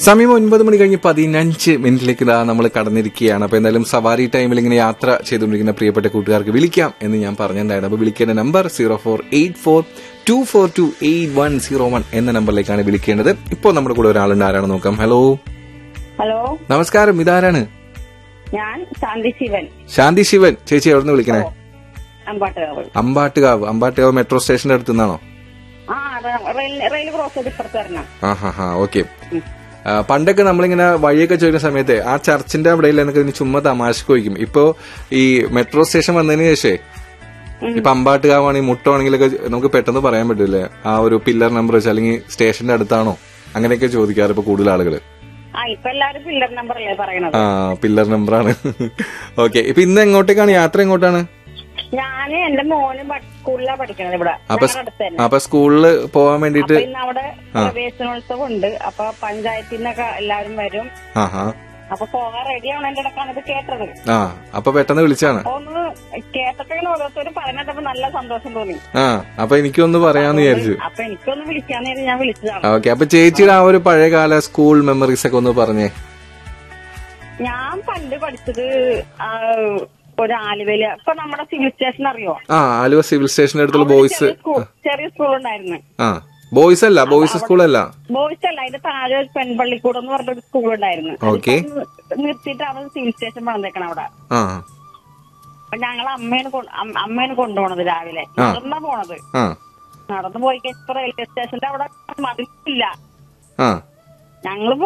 സമയം ഒൻപത് മണി കഴിഞ്ഞ് പതിനഞ്ച് മിനിറ്റിലേക്ക് ഇതാ നമ്മൾ കടന്നിരിക്കുകയാണ് അപ്പൊ എന്തായാലും സവാരി ടൈമിൽ ഇങ്ങനെ യാത്ര ചെയ്തുകൊണ്ടിരിക്കുന്ന പ്രിയപ്പെട്ട കൂട്ടുകാർക്ക് വിളിക്കാം എന്ന് ഞാൻ പറഞ്ഞിട്ടുണ്ടായിരുന്നു അപ്പൊ വിളിക്കേണ്ട number zero four eight four two four two eight one zero one എന്ന നമ്പറിലേക്കാണ് വിളിക്കേണ്ടത് ഇപ്പോൾ നമ്മുടെ കൂടെ ഒരാളുണ്ട് ആരാണ് നോക്കാം ഹലോ ഹലോ നമസ്കാരം ഇതാരാണ് ഞാൻ ശാന്തി ശിവൻ ശാന്തി ശിവൻ ചേച്ചി എവിടെ നിന്ന് വിളിക്കണേ അമ്പാട്ടുകാവ് അമ്പാട്ടുകാവ് അമ്പാട്ടുകാവ് മെട്രോ സ്റ്റേഷന്റെ അടുത്ത് നിന്നാണോ ആ റ- റെയിൽ റെയിൽ ക്രോസ് ചെയ്ത് ഇപ്പുറത്ത് വരണം ആ ഹാ ഹാ ഓക്കെ പണ്ടൊക്കെ നമ്മളിങ്ങനെ വഴിയൊക്കെ ചോദിക്കുന്ന സമയത്ത് ആ ചർച്ചിന്റെ അവിടെ എന്നൊക്കെ ഇതിന് ചുമ്മാ തമാശക്ക് ചോദിക്കും ഇപ്പോ ഈ മെട്രോ സ്റ്റേഷൻ വന്നതിന് ശേഷേ ഇപ്പൊ അമ്പാട്ടുകാവാണെങ്കിൽ മുട്ടമാണെങ്കിലൊക്കെ നമുക്ക് പെട്ടെന്ന് പറയാൻ പറ്റില്ലേ ആ ഒരു പില്ലർ നമ്പർ വെച്ച് അല്ലെങ്കിൽ സ്റ്റേഷന്റെ അടുത്താണോ അങ്ങനെയൊക്കെ ചോദിക്കാറ് ഇപ്പൊ കൂടുതൽ ആളുകള് ആ ഇപ്പൊ എല്ലാരും പില്ലർ നമ്പർ അല്ലേ പറയണത് ആ പില്ലർ നമ്പറാണ് ഓക്കെ ഇപ്പൊ ഇന്ന് എങ്ങോട്ടേക്കാണ് യാത്ര എങ്ങോട്ടാണ് ഞാന് എന്റെ മോന് ബ- സ്കൂളിലാ പഠിക്കണത് ഇവിടെ അപ്പൊ ഞങ്ങളുടെ അടുത്ത് തന്നെ അപ്പൊ സ്കൂളിൽ പോവാൻ വേണ്ടിട്ട് അപ്പൊ ഇന്ന് അവിടെ പ്രവേശനോത്സവം ഉണ്ട് അപ്പൊ പഞ്ചായത്തിൽ നിന്നൊക്കെ എല്ലാരും വരും ആ ഹാ അപ്പൊ പോകാൻ റെഡി ആവണതിന്റെ ഇടക്കാണ് ഇത് കേട്ടത് ആ അപ്പൊ പെട്ടെന്ന് വിളിച്ചാണ് അപ്പൊ ഒന്ന് കേട്ടപ്പോഴും ഓരോരുത്തരും പറഞ്ഞിട്ടപ്പോ നല്ല സന്തോഷം തോന്നി ആ അപ്പൊ എനിക്കൊന്ന് പറയാന്ന് വിചാരിച്ചു അപ്പൊ എനിക്കൊന്ന് വിളിക്കാന്ന് കരുതി ഞാൻ വിളിച്ചതാണ് ഓക്കെ അപ്പൊ ചേച്ചിയുടെ ആ ഒരു പഴയകാല സ്കൂൾ മെമ്മറീസ് ഒക്കെ ഒന്ന് പറഞ്ഞേ ഞാൻ പണ്ട് പഠിച്ചത് ആ, ഒരു ആലുവയില് ഇപ്പൊ നമ്മുടെ സിവിൽ സ്റ്റേഷൻ അറിയോ ആ ആലുവ സിവിൽ സ്റ്റേഷന്റെ അടുത്തുള്ള ബോയ്സ് ചെറിയ സ്കൂൾ ചെറിയ സ്കൂൾ ഉണ്ടായിരുന്നു ആ ബോയ്സ് അല്ല ബോയ്സ് സ്കൂളല്ല ബോയ്സ് അല്ല അതിന്റെ താഴെ ഒരു പെൺപള്ളിക്കൂടം എന്ന് പറഞ്ഞൊരു സ്കൂൾ ഉണ്ടായിരുന്നു ഓക്കെ. അതിപ്പം നിർത്തിയിട്ടാണ് സിവിൽ സ്റ്റേഷൻ പണിതേക്കണം അവിടെ ആ അപ്പൊ ഞങ്ങൾ അമ്മേനെ കൊണ്ട്- അമ്മ- അമ്മേനെ കൊണ്ടുപോണത് രാവിലെ നടന്നാ പോണത് ആ നടന്നു പോയി കഴിഞ്ഞപ്പോ റെയിൽവേ സ്റ്റേഷന്റെ അവിടെ മതിലില്ല ആ ഞങ്ങള്